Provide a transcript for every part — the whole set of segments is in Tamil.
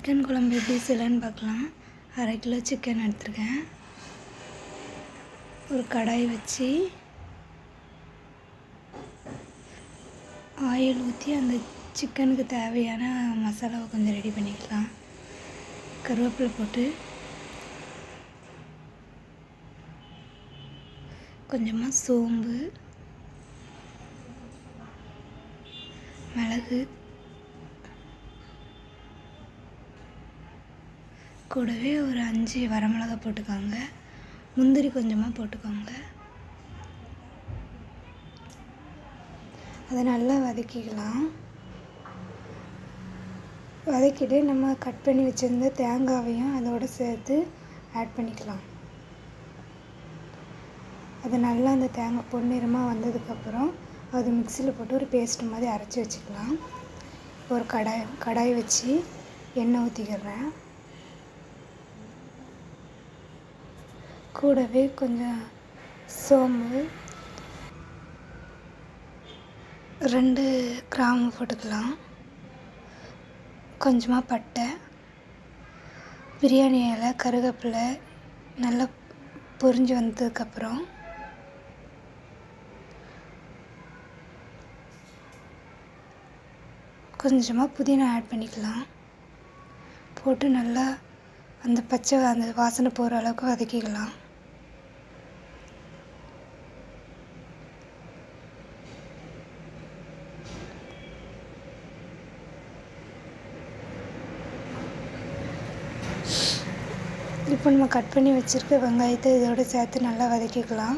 சிக்கன் குழம்பு எப்படி செய்யலான்னு பார்க்கலாம் அரை கிலோ சிக்கன் எடுத்திருக்கேன் ஒரு கடாய் வச்சு ஆயில் ஊற்றி அந்த சிக்கனுக்கு தேவையான மசாலாவை கொஞ்சம் ரெடி பண்ணிக்கலாம் கருவேப்பிலை போட்டு கொஞ்சமாக சோம்பு மிளகு கூடவே ஒரு அஞ்சு வரமிளகா போட்டுக்கோங்க முந்திரி கொஞ்சமாக போட்டுக்கோங்க அதை நல்லா வதக்கிக்கலாம் வதக்கிட்டு நம்ம கட் பண்ணி வச்சுருந்த தேங்காவையும் அதோடு சேர்த்து ஆட் பண்ணிக்கலாம் அது நல்லா அந்த தேங்காய் பொன்னிறமாக வந்ததுக்கப்புறம் அது மிக்சியில் போட்டு ஒரு பேஸ்ட் மாதிரி அரைச்சி வச்சுக்கலாம் ஒரு கடாய் கடாய் வச்சு எண்ணெய் ஊற்றிக்கிறேன் கூடவே கொஞ்சம் சோம்பு ரெண்டு கிராம்பு போட்டுக்கலாம் கொஞ்சமாக பட்டை பிரியாணி இலை கருவேப்பிலை நல்லா பொரிஞ்சு வந்ததுக்கப்புறம் கொஞ்சமாக புதினா ஆட் பண்ணிக்கலாம் போட்டு நல்லா அந்த பச்சை அந்த வாசனை போகிற அளவுக்கு வதக்கிக்கலாம் இப்போ நம்ம கட் பண்ணி வச்சுருக்க வெங்காயத்தை இதோடு சேர்த்து நல்லா வதக்கிக்கலாம்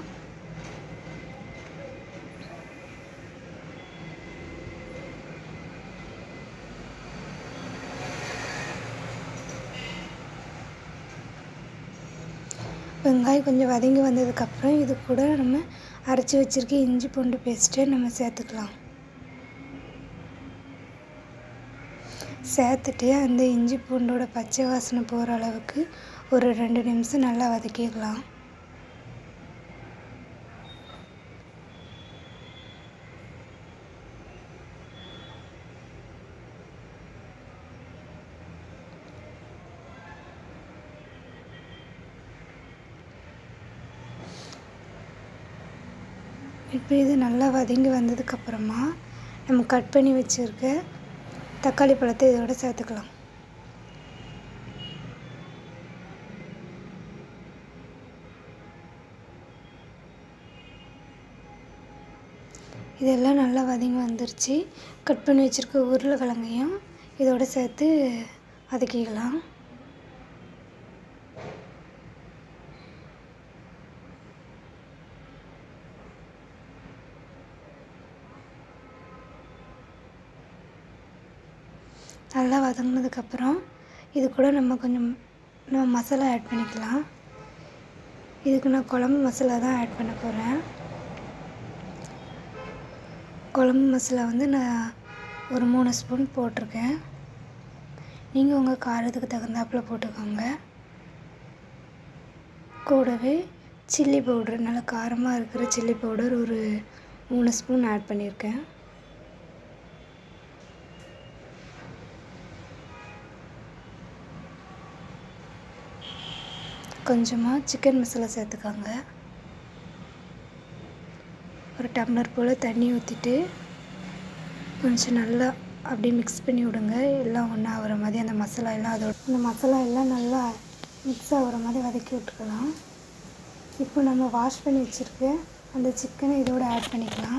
வெங்காயம் கொஞ்சம் வதங்கி வந்ததுக்கப்புறம் இது கூட நம்ம அரைச்சி வச்சுருக்க இஞ்சி பூண்டு பேஸ்ட்டை நம்ம சேர்த்துக்கலாம் சேர்த்துட்டு அந்த இஞ்சி பூண்டோட பச்சை வாசனை போகிற அளவுக்கு ஒரு ரெண்டு நிமிஷம் நல்லா வதக்கிக்கலாம் இப்போ இது நல்லா வதங்கி வந்ததுக்கப்புறமா நம்ம கட் பண்ணி வச்சுருக்க தக்காளி பழத்தை இதோட சேர்த்துக்கலாம் இதெல்லாம் நல்லா வதங்கி வந்துருச்சு கட் பண்ணி வச்சுருக்க உருளைக்கிழங்கையும் இதோட சேர்த்து வதக்கிக்கலாம் நல்லா வதங்கினதுக்கப்புறம் இது கூட நம்ம கொஞ்சம் நம்ம மசாலா ஆட் பண்ணிக்கலாம் இதுக்கு நான் குழம்பு மசாலா தான் ஆட் பண்ண போகிறேன் குழம்பு மசாலா வந்து நான் ஒரு மூணு ஸ்பூன் போட்டிருக்கேன் நீங்கள் உங்கள் காரத்துக்கு தகுந்தாப்பில் போட்டுக்கோங்க கூடவே சில்லி பவுடர் நல்லா காரமாக இருக்கிற சில்லி பவுடர் ஒரு மூணு ஸ்பூன் ஆட் பண்ணியிருக்கேன் கொஞ்சமாக சிக்கன் மசாலா சேர்த்துக்கோங்க ஒரு டம்ளர் போல் தண்ணி ஊற்றிட்டு கொஞ்சம் நல்லா அப்படியே மிக்ஸ் பண்ணி விடுங்க எல்லாம் ஒன்றா ஆகிற மாதிரி அந்த மசாலா எல்லாம் அதோட அந்த மசாலா எல்லாம் நல்லா மிக்ஸ் ஆகிற மாதிரி வதக்கி விட்டுக்கலாம் இப்போ நம்ம வாஷ் பண்ணி வச்சுருக்க அந்த சிக்கனை இதோட ஆட் பண்ணிக்கலாம்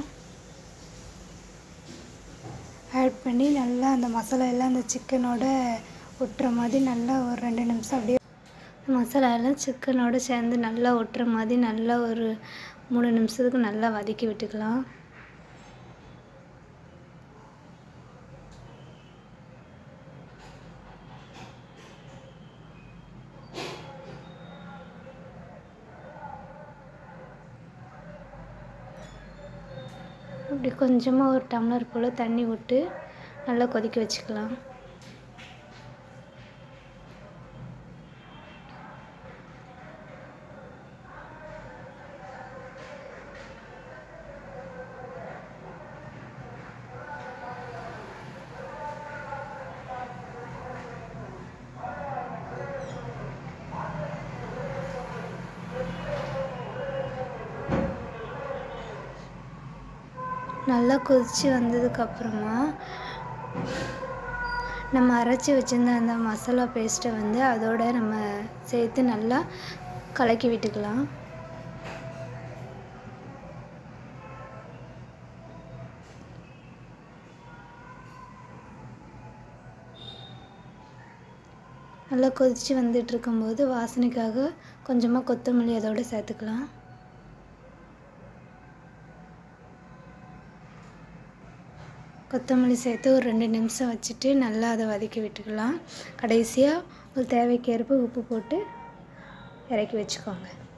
ஆட் பண்ணி நல்லா அந்த மசாலா எல்லாம் அந்த சிக்கனோட ஒட்டுற மாதிரி நல்லா ஒரு ரெண்டு நிமிஷம் அப்படியே மசாலா எல்லாம் சிக்கனோடு சேர்ந்து நல்லா ஒட்டுற மாதிரி நல்லா ஒரு மூணு நிமிஷத்துக்கு நல்லா வதக்கி விட்டுக்கலாம் இப்படி கொஞ்சமாக ஒரு டம்ளர் போல் தண்ணி விட்டு நல்லா கொதிக்க வச்சுக்கலாம் நல்லா கொதித்து வந்ததுக்கப்புறமா நம்ம அரைச்சி வச்சிருந்த அந்த மசாலா பேஸ்ட்டை வந்து அதோட நம்ம சேர்த்து நல்லா கலக்கி விட்டுக்கலாம் நல்லா கொதித்து வந்துட்டு இருக்கும்போது வாசனைக்காக கொஞ்சமாக கொத்தமல்லி அதோட சேர்த்துக்கலாம் கொத்தமல்லி சேர்த்து ஒரு ரெண்டு நிமிஷம் வச்சுட்டு நல்லா அதை வதக்கி விட்டுக்கலாம் கடைசியாக ஒரு தேவைக்கேற்ப உப்பு போட்டு இறக்கி வச்சுக்கோங்க